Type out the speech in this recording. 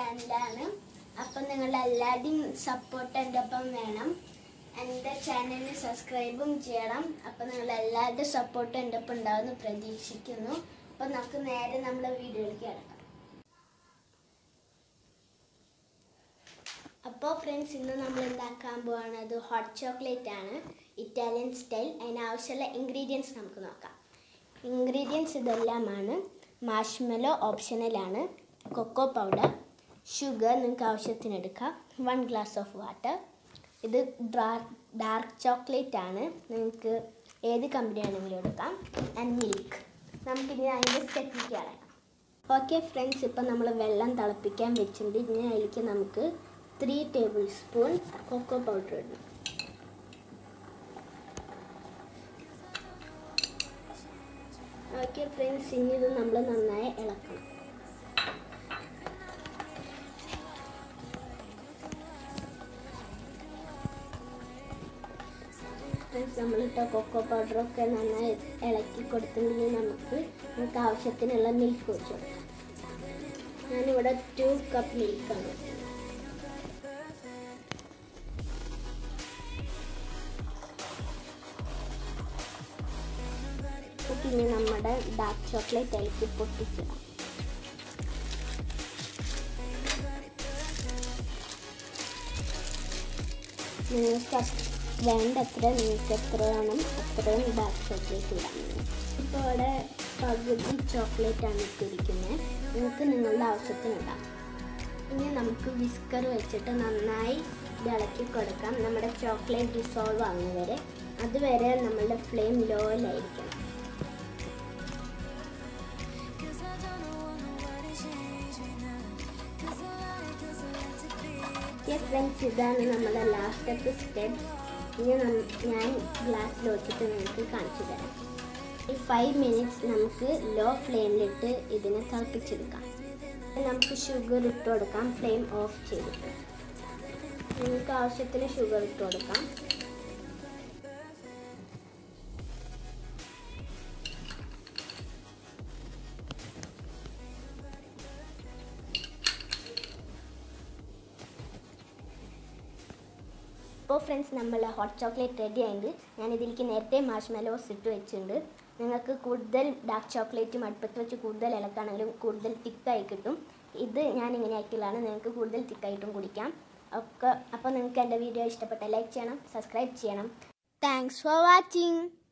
ചാനലാണ് അപ്പം നിങ്ങളുടെ എല്ലാവരുടെയും സപ്പോർട്ട് എൻ്റെ ഒപ്പം വേണം എൻ്റെ ചാനലിന് സബ്സ്ക്രൈബും ചെയ്യണം അപ്പം നിങ്ങൾ എല്ലാവരുടെയും സപ്പോർട്ട് എൻ്റെ ഒപ്പം ഉണ്ടാവുമെന്ന് പ്രതീക്ഷിക്കുന്നു അപ്പം നമുക്ക് നേരെ നമ്മുടെ വീഡിയോയിലേക്ക് കിടക്കാം അപ്പോൾ ഫ്രണ്ട്സ് ഇന്ന് നമ്മൾ ഉണ്ടാക്കാൻ പോവാണത് ഹോട്ട് ചോക്ലേറ്റ് ആണ് ഇറ്റാലിയൻ സ്റ്റൈൽ അതിനാവശ്യമുള്ള ഇൻഗ്രീഡിയൻസ് നമുക്ക് നോക്കാം ഇൻഗ്രീഡിയൻസ് ഇതെല്ലാമാണ് മാഷ്മെലോ ഓപ്ഷണലാണ് കൊക്കോ പൗഡർ ഷുഗർ നിങ്ങൾക്ക് ആവശ്യത്തിന് എടുക്കാം വൺ ഗ്ലാസ് ഓഫ് വാട്ടർ ഇത് ഡാർക്ക് ചോക്ലേറ്റ് ആണ് നിങ്ങൾക്ക് ഏത് കമ്പനി ആണെങ്കിലും എടുക്കാം ആൻഡ് മിൽക്ക് നമുക്കിനി അതിൻ്റെ സ്റ്റെപ്പിലേക്ക് ഇറങ്ങാം ഓക്കെ ഫ്രണ്ട്സ് ഇപ്പം നമ്മൾ വെള്ളം തിളപ്പിക്കാൻ വെച്ചിട്ടുണ്ട് ഇനി അതിലേക്ക് നമുക്ക് three tablespoon cocoa powder ഇടണം ഓക്കെ ഫ്രണ്ട്സ് ഇനി ഇത് നമ്മൾ നന്നായി ഇളക്കണം ഫ്രണ്ട്സ് നമ്മളിട്ട കൊക്കോ പൗഡറൊക്കെ നന്നായി ഇളക്കി കൊടുത്തിട്ടുണ്ടെങ്കിൽ നമുക്ക് നമുക്ക് ആവശ്യത്തിനുള്ള മിൽക്ക് വെച്ച് കൊടുക്കാം ഞാനിവിടെ ടു കപ്പ് മിൽക്കാണ് പിന്നെ നമ്മുടെ ഡാർക്ക് ചോക്ലേറ്റ് അതിലേക്ക് പൊട്ടിച്ചിടാം നിങ്ങൾക്ക് വേണ്ടത്ര നിങ്ങൾക്ക് എത്ര വേണം അത്രയും ഡാർക്ക് ചോക്ലേറ്റ് ഇടാം ഇപ്പോൾ ഇവിടെ പകുതി ചോക്ലേറ്റ് ആണ് ഇട്ടിരിക്കുന്നത് നിങ്ങൾക്ക് നിങ്ങളുടെ ആവശ്യത്തിന് ഇടാം ഇനി നമുക്ക് വിസ്കർ വെച്ചിട്ട് നന്നായി ഇളക്കി കൊടുക്കാം നമ്മുടെ ചോക്ലേറ്റ് ഡിസോൾവ് ആകുന്നവരെ അതുവരെ നമ്മളുടെ ഫ്ലെയിം ലോയിലായിരിക്കണം ഫ്രണ്ട്സ് ഇതാണ് നമ്മുടെ ലാസ്റ്റത്തെ സ്റ്റെപ്പ് ഇനി ഞാൻ ഗ്ലാസ്സിൽ വെച്ചിട്ട് നിങ്ങൾക്ക് കാണിച്ചു തരാം ഈ ഫൈവ് മിനിറ്റ്സ് നമുക്ക് ലോ ഫ്ലെയിമിലിട്ട് ഇതിനെ തിളപ്പിച്ചെടുക്കാം നമുക്ക് ഷുഗർ ഇട്ട് കൊടുക്കാം ഫ്ലെയിം ഓഫ് ചെയ്തിട്ട് നിങ്ങൾക്ക് ആവശ്യത്തിന് ഷുഗർ ഇട്ട് കൊടുക്കാം ഇപ്പോൾ ഫ്രണ്ട്സ് നമ്മൾ ഹോട്ട് ചോക്ലേറ്റ് റെഡി ആയിട്ടുണ്ട് ഞാൻ ഇതിലേക്ക് നേരത്തെ മാഷ്മെലോസ് ഇട്ട് വെച്ചിട്ടുണ്ട് നിങ്ങൾക്ക് കൂടുതൽ ഡാർക്ക് ചോക്ലേറ്റും അടുപ്പത്ത് വെച്ച് കൂടുതൽ ഇളക്കാണെങ്കിലും കൂടുതൽ തിക്കായി കിട്ടും ഇത് ഞാൻ ഇങ്ങനെ ആക്കിയതാണ് നിങ്ങൾക്ക് കൂടുതൽ തിക്കായിട്ടും കുടിക്കാം ഒക്കെ അപ്പോൾ നിങ്ങൾക്ക് എൻ്റെ വീഡിയോ ഇഷ്ടപ്പെട്ട ലൈക്ക് ചെയ്യണം സബ്സ്ക്രൈബ് ചെയ്യണം താങ്ക്സ് ഫോർ വാച്ചിങ്